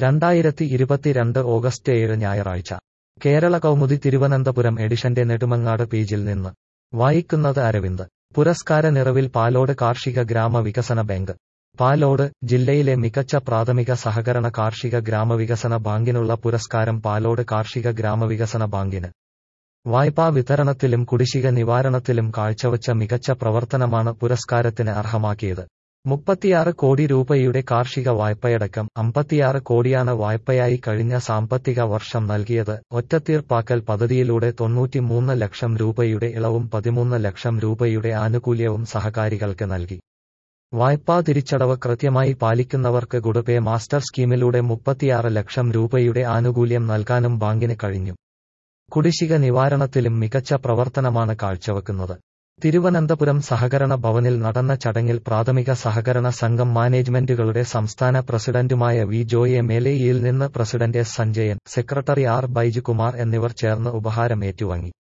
രണ്ടായിരത്തി ഇരുപത്തിരണ്ട് ഓഗസ്റ്റ് ഏഴ് ഞായറാഴ്ച കേരള കൗമുദി തിരുവനന്തപുരം എഡിഷന്റെ നെടുമങ്ങാട് പേജിൽ നിന്ന് വായിക്കുന്നത് അരവിന്ദ് പുരസ്കാര നിറവിൽ പാലോട് കാർഷിക ഗ്രാമ വികസന ബാങ്ക് പാലോട് ജില്ലയിലെ മികച്ച പ്രാഥമിക സഹകരണ കാർഷിക ഗ്രാമവികസന ബാങ്കിനുള്ള പുരസ്കാരം പാലോട് കാർഷിക ഗ്രാമവികസന ബാങ്കിന് വായ്പാ വിതരണത്തിലും കുടിശ്ശിക നിവാരണത്തിലും കാഴ്ചവച്ച മികച്ച പ്രവർത്തനമാണ് പുരസ്കാരത്തിന് അർഹമാക്കിയത് മുപ്പത്തിയാറ് കോടി രൂപയുടെ കാർഷിക വായ്പയടക്കം അമ്പത്തിയാറ് കോടിയാണ് വായ്പയായി കഴിഞ്ഞ സാമ്പത്തിക വർഷം നൽകിയത് ഒറ്റത്തീർപ്പാക്കൽ പദ്ധതിയിലൂടെ തൊണ്ണൂറ്റിമൂന്ന് ലക്ഷം രൂപയുടെ ഇളവും പതിമൂന്ന് ലക്ഷം രൂപയുടെ ആനുകൂല്യവും സഹകാരികൾക്ക് നൽകി വായ്പാ തിരിച്ചടവ് കൃത്യമായി പാലിക്കുന്നവർക്ക് ഗുഡ്പേ മാസ്റ്റർ സ്കീമിലൂടെ മുപ്പത്തിയാറ് ലക്ഷം രൂപയുടെ ആനുകൂല്യം നൽകാനും ബാങ്കിന് കഴിഞ്ഞു കുടിശ്ശിക നിവാരണത്തിലും മികച്ച പ്രവർത്തനമാണ് കാഴ്ചവെക്കുന്നത് തിരുവനന്തപുരം സഹകരണ ഭവനിൽ നടന്ന ചടങ്ങിൽ പ്രാഥമിക സഹകരണ സംഘം മാനേജ്മെന്റുകളുടെ സംസ്ഥാന പ്രസിഡന്റുമായ വി ജോയെ മേലെയിൽ നിന്ന് president S Sanjayan secretary R Baijukumar എന്നിവർ ചേർന്ന് ഉപഹാരം ഏറ്റുവാങ്ങി